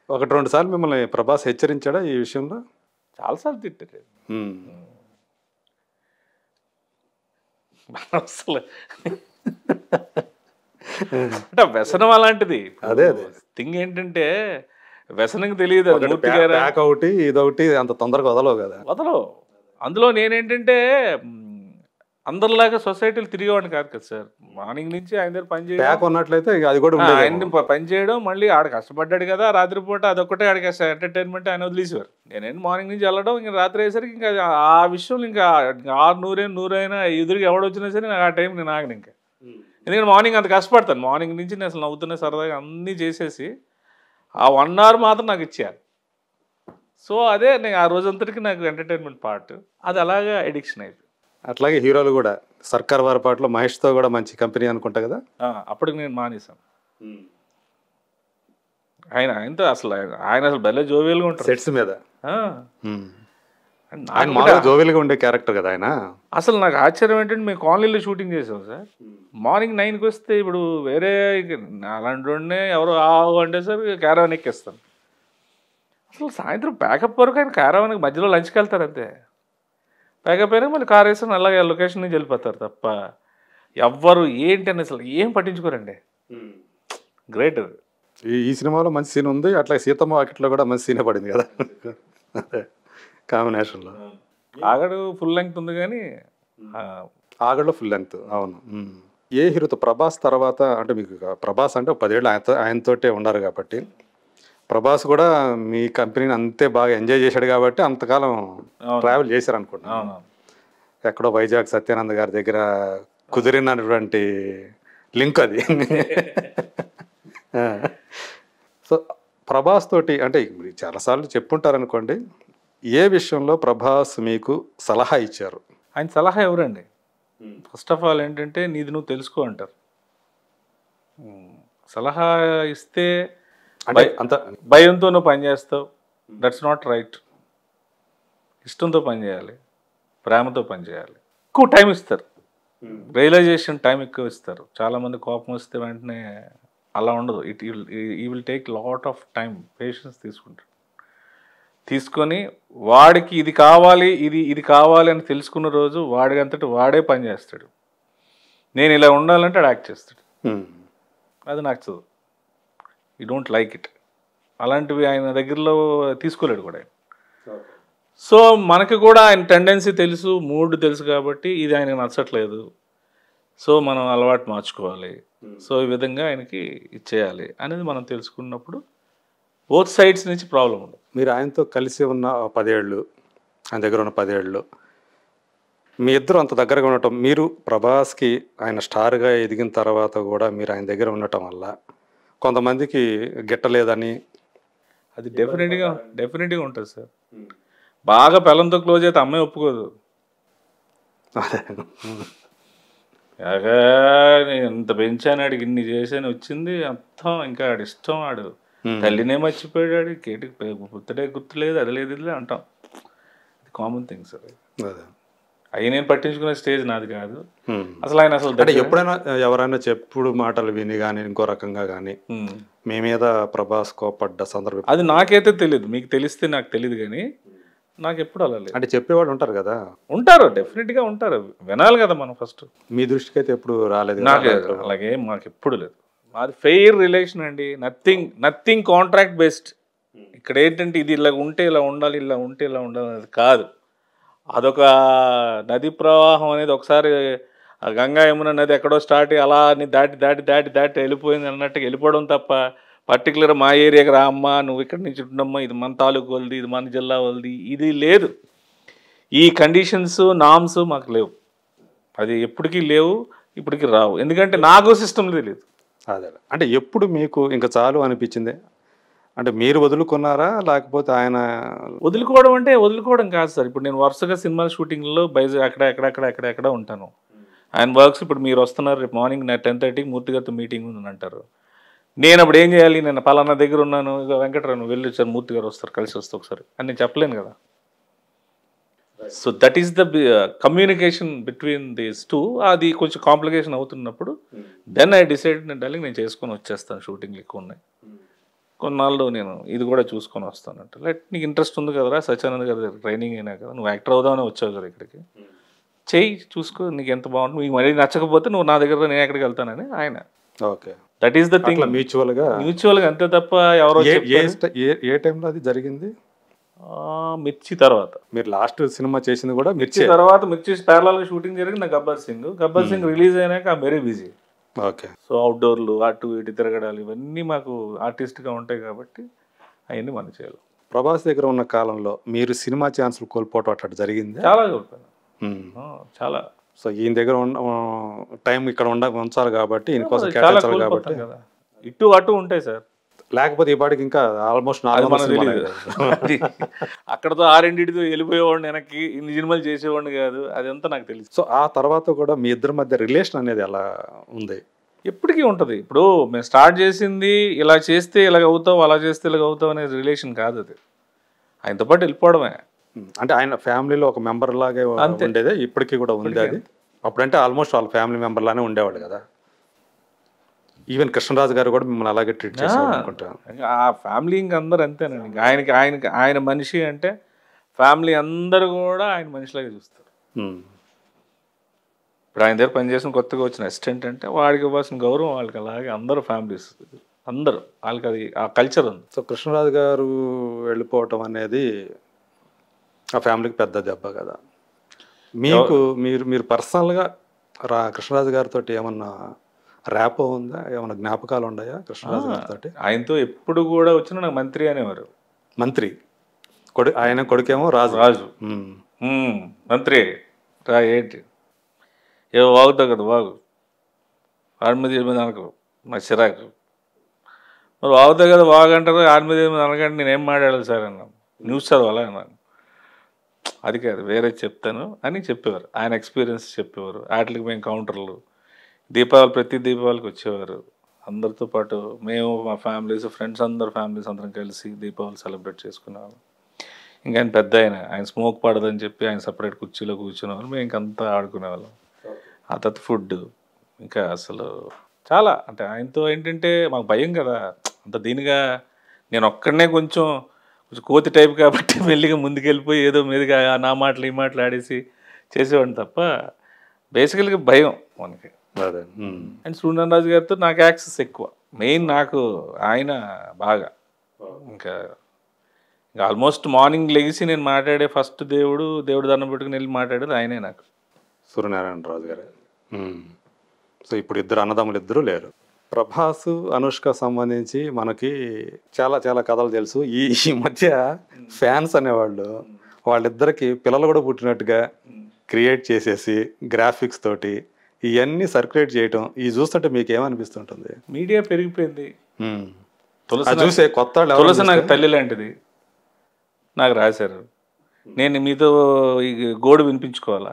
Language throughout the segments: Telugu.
ఒకటి రెండు సార్లు మిమ్మల్ని ప్రభాస్ హెచ్చరించాడా ఈ విషయంలో చాలాసార్లు తిట్టారు ఉమ్. అసలు అంటే వ్యసనం అలాంటిది అదే, అదే. థింగ్ ఏంటంటే వ్యసనం తెలియదు అది ఒకటి మూర్తి ప్యా- గారు ప్యాక్ ఒకటి ఇదొకటి అంత తొందరగా వదలవు కదా వదలవు అందులో నేనేంటంటే మ్, అందరిలాగా సొసైటీలు తిరిగేవాడిని కాదు కదా సార్ మార్నింగ్ నుంచి ఆయన దగ్గర పని చేయడం ప్యాక్ ఉన్నట్లయితే ఇక అది కూడా ఆ, ఉండేదేమో. ఆయన్ని ప- పని చేయడం మళ్ళీ ఆడ కష్టపడ్డాడు కదా రాత్రిపూట అదొక్కటే ఆడికి ఎంటర్టైన్మెంట్ ఆయన వదిలేసేవారు నేనేంటి మార్నింగ్ నుంచి వెళ్ళడం ఇంకా రాత్రి అయ్యేసరికి ఇంకా ఆ విషయం ఇంకా ఇంకా ఆరు నూరైనా నూరైనా ఎదురుగా ఎవడొచ్చినా సరే నాకు ఆ టైం నేను ఆగను ఇంకా ఎందుకంటే మార్నింగ్ అంత కష్టపడతాను మార్నింగ్ నుంచి నేను అసలు నవ్వుతున్నా సరదాగా అన్నీ చేసేసి ఆ వన్ అవర్ మాత్రం నాకు ఇచ్చారు సో అదే నేను ఆ రోజంతటికి నాకు ఎంటర్టైన్మెంట్ పార్ట్ అది అలాగా ఎడిక్షన్ అయిపోయింది అట్లాగే హీరోలు కూడా సర్కార్ వారి పాటలో మహేష్తో కూడా మంచి కంపెనీ అనుకుంటా కదా ఆ, అప్పటికి నేను మానేశాను ఆయన ఆయనతో అసలు ఆయన ఆయన అసలు భలే జోవియల్గా ఉంటారు సెట్స్ మీద ఆ, ఉమ్. నాకు ఆయన కూడా- మామూలుగా జోవిల్గా ఉండే క్యారెక్టర్ కదా ఆయన అసలు నాకు ఆశ్చర్యం ఏంటంటే మేము కాలనీలో షూటింగ్ చేసాం సార్ మార్నింగ్ నైన్కి వస్తే ఇప్పుడు వేరే ఇక అలాంటి వాడినే ఎవరు ఆవు అంటే సార్ క్యారవాన్ ఎక్కేస్తాను అసలు సాయంత్రం ప్యాకప్ వరకు ఆయన క్యారవాన్కి మధ్యలో లంచ్కి వెళ్తారు అంతే ప్యాకప్ అయినా మళ్ళీ కార్ వేసుకొని అలాగే లొకేషన్ నుంచి వెళ్ళిపోతారు తప్ప ఎవ్వరు ఏంటి అని అసలు ఏం పట్టించుకోరండి గ్రేట్ అది ఈ ఈ సినిమాలో మంచి సీన్ ఉంది అట్లా సీతమ్మ వాకిట్లో కూడా మంచి సీనే పడింది కదా అదే కాంబినేషన్లో ఆగడు ఫుల్ లెంగ్త్ ఉంది కానీ ఆ, ఆగడలో ఫుల్ లెంగ్త్ అవును ఉమ్. ఏ హీరోతో ప్రభాస్ తర్వాత అంటే మీకు ఇక ప్రభాస్ అంటే ఒక పదేళ్ళు ఆయనతో ఆయనతోటే ఉన్నారు కాబట్టి ప్రభాస్ కూడా మీ కంపెనీని అంతే బాగా ఎంజాయ్ చేశాడు కాబట్టి అంతకాలం అవును. ట్రావెల్ చేశారు అనుకుంటా అవును ఎక్కడో వైజాగ్ సత్యానంద్ గారి దగ్గర కుదిరినటువంటి లింక్ అది సో ప్రభాస్ తోటి అంటే మీరు చాలాసార్లు చెప్పుంటారు అనుకోండి ఏ విషయంలో ప్రభాస్ మీకు సలహా ఇచ్చారు ఆయన సలహా ఎవరండి ఫస్ట్ ఆఫ్ ఆల్ ఏంటంటే నీది నువ్వు తెలుసుకో అంటారు ఉమ్, సలహా ఇస్తే అంటే అంత భయంతో నువ్వు పని చేస్తావు దట్స్ నాట్ రైట్ ఇష్టంతో పని చేయాలి ప్రేమతో పని చేయాలి ఎక్కువ టైం ఇస్తారు రియలైజేషన్ టైం ఎక్కువ ఇస్తారు చాలామంది కోపం వస్తే వెంటనే అలా ఉండదు ఇట్ ఈ will take lot of time patience తీసుకుంటారు తీసుకొని వాడికి ఇది కావాలి ఇది ఇది కావాలి అని తెలుసుకున్న రోజు వాడి అంతటి వాడే పని చేస్తాడు నేను ఇలా ఉండాలంటే ఆడు యాక్ట్ చేస్తాడు ఉమ్. అది నచ్చదు యూ డోంట్ లైక్ ఇట్ అలాంటివి ఆయన దగ్గరలో తీసుకోలేడు కూడా ఆయన సో మనకి కూడా ఆయన టెండెన్సీ తెలుసు మూడ్ తెలుసు కాబట్టి ఇది ఆయనకు నచ్చట్లేదు సో మనం అలవాటు మార్చుకోవాలి సో ఈ విధంగా ఆయనకి ఇచ్చేయాలి అనేది మనం తెలుసుకున్నప్పుడు బోత్ సైడ్స్ నుంచి ప్రాబ్లం ఉండదు మీరు ఆయనతో కలిసి ఉన్న ఆ పదేళ్ళు ఆయన దగ్గర ఉన్న పదేళ్ళు మీ ఇద్దరు అంత దగ్గరగా ఉండటం మీరు ప్రభాస్కి ఆయన స్టార్గా ఎదిగిన తర్వాత కూడా మీరు ఆయన దగ్గర ఉండటం వల్ల కొంతమందికి గిట్టలేదని అది డెఫినెట్గా డెఫినెట్గా ఉంటుంది సార్ బాగా పిల్లలతో క్లోజ్ అయితే అమ్మాయి ఒప్పుకోదు అదే బాగా నేను ఇంత పెంచాను ఆడికి ఇన్ని చేశాను వచ్చింది మొత్తం ఇంకా ఆడి ఇష్టం ఆడు తల్లినే మర్చిపోయాడు ఆడి కేటికి పుత్తడే గుర్తులేదు అది లేదు ఇది లేదు అంటాం ఇది కామన్ థింగ్ సార్ అదే అవి నేను పట్టించుకునే స్టేజ్ నాది కాదు ఉమ్. అసలు ఆయన అసలు అంటే దగ్గర- ఎప్పుడైనా ఎవరైనా చెప్పుడు మాటలు విని కానీ ఇంకో రకంగా కానీ ఉమ్. మీ మీద ప్రభాస్ కోపడ్డ సందర్భం అది నాకైతే తెలియదు మీకు తెలిస్తే నాకు తెలియదు కానీ నాకు ఎప్పుడు అలా లేదు అంటే చెప్పేవాళ్ళు ఉంటారు కదా ఉంటారు డెఫినెట్గా ఉంటారు వినాలి కదా మనం ఫస్ట్ మీ దృష్టికి అయితే ఎప్పుడు రాలేదు కదా? నాకు అలాగే మాకు ఎప్పుడు లేదు మాది ఫెయిర్ రిలేషన్ అండి నథింగ్ నథింగ్ కాంట్రాక్ట్ బేస్డ్ ఇక్కడ ఏంటంటే ఇది ఇలా ఉంటే ఇలా ఉండాలి ఇలా ఉంటే ఇలా ఉండాలి అనేది కాదు అదొక నది ప్రవాహం అనేది ఒకసారి ఆ గంగా యమున నది ఎక్కడో స్టార్ట్ అయ్యి అలా అని దాటి దాటి దాటి దాటి వెళ్ళిపోయింది అన్నట్టుగా వెళ్ళిపోవడం తప్ప పర్టికులర్ మా ఏరియాకి రా అమ్మా నువ్వు ఇక్కడి నుంచి ఉండమ్మా ఇది మన తాలూకు వాళ్ళది ఇది మన జిల్లా వాళ్ళది ఇది లేదు ఈ కండిషన్స్ నామ్స్ మాకు లేవు అది ఎప్పటికీ లేవు ఇప్పటికీ రావు ఎందుకంటే నాకు సిస్టమ్ తెలియదు అదే అంటే ఎప్పుడు మీకు ఇంకా చాలు అనిపించింది అంటే మీరు వదులుకున్నారా లేకపోతే ఆయన వదులుకోవడం అంటే వదులుకోవడం కాదు సార్ ఇప్పుడు నేను వరుసగా సినిమా షూటింగ్లో బైజ్ అక్కడ ఎక్కడ అక్కడ ఎక్కడ ఎక్కడ ఉంటాను ఆయన వర్క్స్ ఇప్పుడు మీరు వస్తున్నారు రేపు మార్నింగ్ నా టెన్ థర్టీకి మూర్తి గారితో మీటింగ్ ఉందని అంటారు నేను అప్పుడు ఏం చేయాలి నేను పలానా దగ్గర ఉన్నాను ఇక వెంకటరావు నువ్వు వెళ్ళి వచ్చారు మూర్తి గారు వస్తారు కలిసి వస్తే ఒకసారి అని నేను చెప్పలేను కదా so that is the communication between these two అది కొంచెం కాంప్లికేషన్ అవుతున్నప్పుడు దెన్ ఐ డిసైడ్ నేను డార్లింగ్ నేను చేసుకొని వచ్చేస్తాను షూటింగ్లు ఎక్కువ ఉన్నాయి కొన్నాళ్ళు నేను ఇది కూడా చూసుకొని వస్తానంట లైట్ నీకు ఇంట్రెస్ట్ ఉంది కదరా సత్యానంద్ గారి దగ్గర ట్రైనింగ్ అయినా కదా నువ్వు యాక్టర్ అవుదామని వచ్చావు కదా ఇక్కడికి చెయ్యి చూసుకో నీకు ఎంత బాగుంటుంది మీకు మరీ నచ్చకపోతే నువ్వు నా దగ్గర నేను ఎక్కడికి వెళ్తానని ఆయన okay that is the thing అట్లా మ్యూచువల్గా మ్యూచువల్గా అంతే తప్ప ఎవరో ఏ ఏ చెప్పారు. స్ట- ఏ ఏ టైంలో అది జరిగింది ఆ, మిర్చి తర్వాత మీరు లాస్ట్ సినిమా చేసింది కూడా మిర్చి మిర్చి తర్వాత మిర్చి ప్యారలాల్ షూటింగ్ జరిగింది నా గబ్బర్ సింగ్ గబ్బర్ సింగ్ రిలీజ్ అయినాక I'm very busy okay so అవుట్డోర్లు అటు ఇటు తిరగడాలు ఇవన్నీ మాకు ఆర్టిస్ట్గా ఉంటాయి కాబట్టి అవన్నీ మనం చేయాలి ప్రభాస్ దగ్గర ఉన్న కాలంలో మీరు సినిమా ఛాన్సులు కోల్పోవటం అట్లా జరిగింది చాలా చెప్పాను చాలా సో ఈయన దగ్గర ఉన్న టైం ఇక్కడ ఉండ ఉంచాలి కాబట్టి ఈయన కోసం చాలా కేటాయించాలి కాబట్టి కోల్పోతాం కదా ఇటు అటు ఉంటాయి సార్ లేకపోతే ఈ పాటికి ఇంకా ఆల్మోస్ట్ అది నాలుగు మనకు తెలియదు అది అక్కడతో ఆరింటితో వెళ్ళిపోయేవాడిని వెనక్కి ఇన్ని సినిమాలు చేసేవాడిని కాదు అదంతా నాకు తెలుసు సో ఆ తర్వాత కూడా మీ ఇద్దరి మధ్య రిలేషన్ అనేది ఎలా ఉంది ఎప్పటికీ ఉంటుంది ఇప్పుడు మేము స్టార్ట్ చేసింది ఇలా చేస్తే ఇలాగ అవుతావు అలా చేస్తే ఇలాగ అవుతావు అనే రిలేషన్ కాదు అది ఆయనతో పాటు వెళ్ళిపోవడమే ఉమ్, అంటే ఆయన ఫ్యామిలీలో ఒక మెంబర్ లాగే అంతే. ఉండేదే ఇప్పటికీ కూడా ఉంది అది అప్పుడంటే ఆల్మోస్ట్ వాళ్ళ ఫ్యామిలీ మెంబర్ లానే ఉండేవాళ్ళు కదా ఈవెన్ కృష్ణరాజు గారు కూడా మిమ్మల్ని అలాగే ట్రీట్ చేసేవాళ్ళు అనుకుంటాను ఇంకా ఆ ఫ్యామిలీ ఇంక అందరు అంతేనండి ఇంకా ఆయనకి ఆయనకి ఆయన మనిషి అంటే ఫ్యామిలీ అందరూ కూడా ఆయన మనిషిలాగా చూస్తారు ఉమ్, ఇప్పుడు ఆయన దగ్గర పనిచేసిన కొత్తగా వచ్చిన అసిస్టెంట్ అంటే వాడికి ఇవ్వాల్సిన గౌరవం వాళ్ళకి అలాగే అందరూ ఫ్యామిలీస్ అందరూ వాళ్ళకి అది ఆ కల్చర్ ఉంది సో కృష్ణరాజు గారు వెళ్ళిపోవటం అనేది ఆ ఫ్యామిలీకి పెద్ద దెబ్బ కదా మీకు మీరు మీరు పర్సనల్గా రా కృష్ణరాజు గారితో ఏమన్నా ర్యాపో ఉందా ఏమన్నా జ్ఞాపకాలు ఉన్నాయా కృష్ణరాజు గారితో ఆయనతో ఎప్పుడు కూడా వచ్చినా నాకు మంత్రి అనేవారు మంత్రి కొడు ఆయన కొడుకేమో రాజు రాజు ఉమ్, "ఉమ్, మంత్రి రా ఏంటి ఏవో వాగుతావు కదా వాగు ఆడి మీద ఏమి అనకు నాకు చిరాకు మరి వాగుతావు కదా వాగు అంటారు ఆడి మీద ఏమి అనకంటే నేనేం మాట్లాడాలి సార్ అన్నాను న్యూస్ చదవాలా అన్నాను అది కాదు వేరే చెప్తాను అని చెప్పేవారు ఆయన ఎక్స్పీరియన్స్ చెప్పేవారు వాటికి మేము కౌంటర్లు దీపావళి ప్రతి దీపావళికి వచ్చేవారు అందరితో పాటు మేము మా ఫ్యామిలీస్ ఫ్రెండ్స్ అందరు ఫ్యామిలీస్ అందరం కలిసి దీపావళి సెలబ్రేట్ చేసుకునేవాళ్ళం ఇంకా ఆయన పెద్ద ఆయన ఆయన స్మోక్ పడదని చెప్పి ఆయన సపరేట్ కుర్చీలో కూర్చునేవాళ్ళు మేము ఇంకంతా ఆడుకునేవాళ్ళం ఆ తర్వాత ఫుడ్ ఇంకా అసలు చాలా అంటే ఆయనతో ఏంటంటే మాకు భయం కదా అంత దీనిగా నేను ఒక్కడనే కొంచెం కొంచెం కోతి టైప్ కాబట్టి మెల్లిగా ముందుకెళ్ళిపోయి ఏదో మీదుగా ఆ నా మాటలు ఈ మాటలు ఆడేసి చేసేవాడిని తప్ప బేసికల్గా భయం మనకి అదే ఉమ్, అండ్ సూర్యనారాయణ రాజు గారితో నాకు యాక్సెస్ ఎక్కువ మెయిన్ నాకు ఆయన బాగా ఇంకా ఇంకా ఆల్మోస్ట్ మార్నింగ్ లెగిసి నేను మాట్లాడే ఫస్ట్ దేవుడు దేవుడు దండం పెట్టుకుని వెళ్ళి మాట్లాడేది ఆయనే నాకు సూర్యనారాయణ రాజు గారు ఉమ్. సో ఇప్పుడు ఇద్దరు అన్నదమ్ములు ఇద్దరు లేరు ప్రభాస్ అనుష్క సంబంధించి మనకి చాలా చాలా కథలు తెలుసు ఈ ఈ మధ్య ఫ్యాన్స్ అనేవాళ్ళు వాళ్ళిద్దరికి పిల్లలు కూడా పుట్టినట్టుగా క్రియేట్ చేసేసి గ్రాఫిక్స్ తోటి ఇవన్నీ సర్క్యులేట్ చేయటం ఇవి చూస్తుంటే మీకు ఏమనిపిస్తుంటుంది మీడియా పెరిగిపోయింది ఉమ్. తులసి అది చూసే కొత్త వాళ్ళు ఎవరు తులసి నాకు తల్లి లాంటిది నాకు రాశారు నేను మీతో ఈ గోడు వినిపించుకోవాలా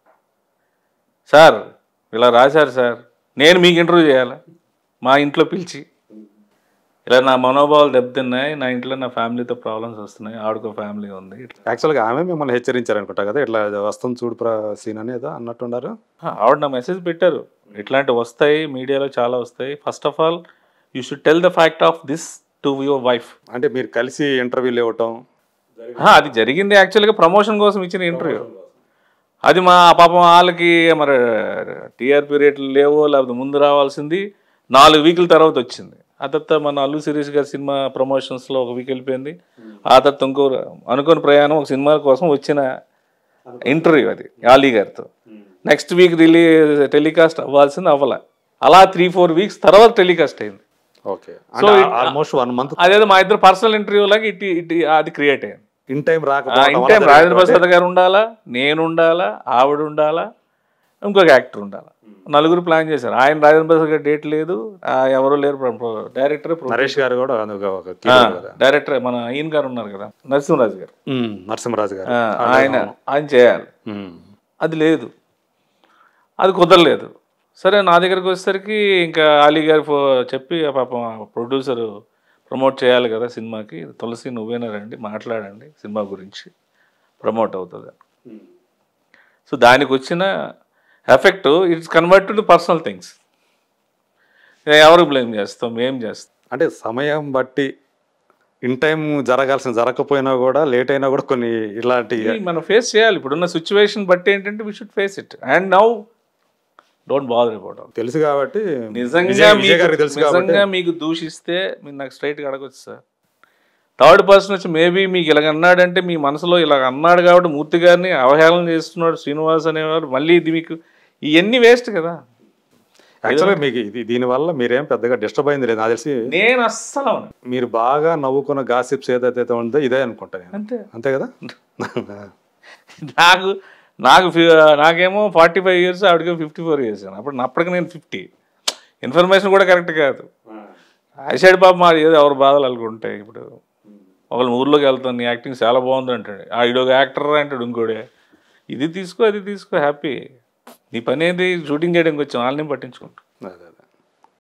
సార్ ఇలా రాశారు సార్ నేను మీకు ఇంటర్వ్యూ చేయాలా మా ఇంట్లో పిలిచి ఇలా నా మనోభావాలు దెబ్బతిన్నాయి నా ఇంట్లో నా ఫ్యామిలీతో ప్రాబ్లమ్స్ వస్తున్నాయి ఆడుకో ఫ్యామిలీ ఉంది ఇట్లా యాక్చువల్గా ఆమె మిమ్మల్ని హెచ్చరించారు అనుకుంటా కదా ఇట్లా వస్తుంది చూడు ప్ర సీన్ అనేది అన్నట్టున్నారు ఆ, ఆవిడ నా మెసేజ్ పెట్టారు ఇట్లాంటివి వస్తాయి మీడియాలో చాలా వస్తాయి first of all you should tell the fact of this to your wife అంటే మీరు కలిసి ఇంటర్వ్యూలు ఇవ్వటం ఆ, అది జరిగింది యాక్చువల్గా ప్రమోషన్ కోసం ఇచ్చిన ఇంటర్వ్యూ అది మా పాపం వాళ్ళకి మరి టీఆర్పీ రేట్లు లేవో లేకపోతే ముందు రావాల్సింది నాలుగు వీకుల తర్వాత వచ్చింది ఆ తర్వాత మన అల్లు శిరీష్ గారి సినిమా ప్రమోషన్స్లో ఒక వీక్ వెళ్ళిపోయింది ఆ తర్వాత ఇంకో అనుకోని ప్రయాణం ఒక సినిమా కోసం వచ్చిన ఇంటర్వ్యూ అది ఆలీ గారితో నెక్స్ట్ వీక్ రిలీ టెలికాస్ట్ అవ్వాల్సింది అవ్వాల అలా త్రీ ఫోర్ వీక్స్ తర్వాత టెలికాస్ట్ అయింది ఓకే అంటే it- ఆల్మోస్ట్ వన్ మంత్ అదేదో మా ఇద్దరు పర్సనల్ ఇంటర్వ్యూ లాగా ఇటు ఇటు అది క్రియేట్ అయింది ఇన్ టైం ఆ, రాకపోవడం ఇంటే వల్ల రాజేంద్ర ప్రసాద్ గారు ఉండాలా నేను ఉండాలా ఆవిడ ఉండాలా ఇంకొక యాక్టర్ ఉండాలా నలుగురు ప్లాన్ చేశారు ఆయన రాజేంద్ర ప్రసాద్ గారు డేట్ లేదు ఆ, ఎవరు లేరు డైరెక్టర్ నరేష్ గారు కూడా అందులో ఒక key role కదా డైరెక్టర్ మన ఈయన గారు ఉన్నారు కదా నరసింహరాజు గారు ఉమ్, నరసింహరాజు గారు ఆ, ఆయన ఆయన చేయాలి ఉమ్, అది లేదు అది కుదరలేదు సరే నా దగ్గరికి వచ్చేసరికి ఇంకా అలీ గారు ఫో చెప్పి ఆ పాపం ప్రొడ్యూసర్ ప్రమోట్ చేయాలి కదా సినిమాకి తులసి నువ్వేనా రండి మాట్లాడండి సినిమా గురించి ప్రమోట్ అవుతుంది సో దానికి వచ్చిన effect it's convert to personal things ఎవరు బ్లేమ్ చేస్తాం మేం చేస్తాం అంటే సమయం బట్టి ఇన్ టైం జరగాల్సిన జరగకపోయినా కూడా లేట్ అయినా కూడా కొన్ని ఇలాంటి ఇది మనం ఫేస్ చేయాలి ఇప్పుడున్న సిచ్యువేషన్ బట్టి ఏంటంటే we should face it and now don't bother about తెలుసు కాబట్టి నిజంగా విజయ్- విజయ్ మీకు గారికి తెలుసు కాబట్టి నిజంగా మీకు దూషిస్తే మీరు నాకు స్ట్రైట్గా అడగొచ్చు సార్ థర్డ్ పర్సన్ వచ్చి మేబీ మీకు ఇలాగ అన్నాడంటే మీ మనసులో ఇలాగ అన్నాడు కాబట్టి మూర్తి గారిని అవహేళన చేస్తున్నాడు శ్రీనివాస్ అనేవాడు మళ్ళీ ఇది మీకు ఇవన్నీ వేస్ట్ కదా యాక్చువల్గా మీకు ఇది దీనివల్ల మీరేం పెద్దగా డిస్టర్బ్ అయింది లేదు నాకు తెలిసి నేను అస్సలు అవును మీరు బాగా నవ్వుకున్న గాసిప్స్ ఏదైతే ఉందో ఇదే అనుకుంటా నేను అంతే అంతే కదా నాకు నాకు ఫి- నాకేమో ఫార్టీ ఫైవ్ ఇయర్స్ ఆవిడకి ఫిఫ్టీ ఫోర్ ఇయర్స్ అప్పుడు నా- అప్పటికి నేను ఫిఫ్టీ ఇన్ఫర్మేషన్ కూడా కరెక్ట్ కాదు ఐసైడ్ బాబు మా ఏదో ఎవరు బాధలు అనుకుంటాయి ఇప్పుడు ఒకళ్ళు ఊర్లోకి వెళ్తాను నీ యాక్టింగ్ చాలా బాగుంది అంటాడు ఆ ఇడొక యాక్టర్ అంటాడు ఇంకోడే ఇది తీసుకో అది తీసుకో హ్యాపీ నీ పని ఏంటి షూటింగ్ చేయడానికి వచ్చాం వాళ్ళని పట్టించుకుంటా అదే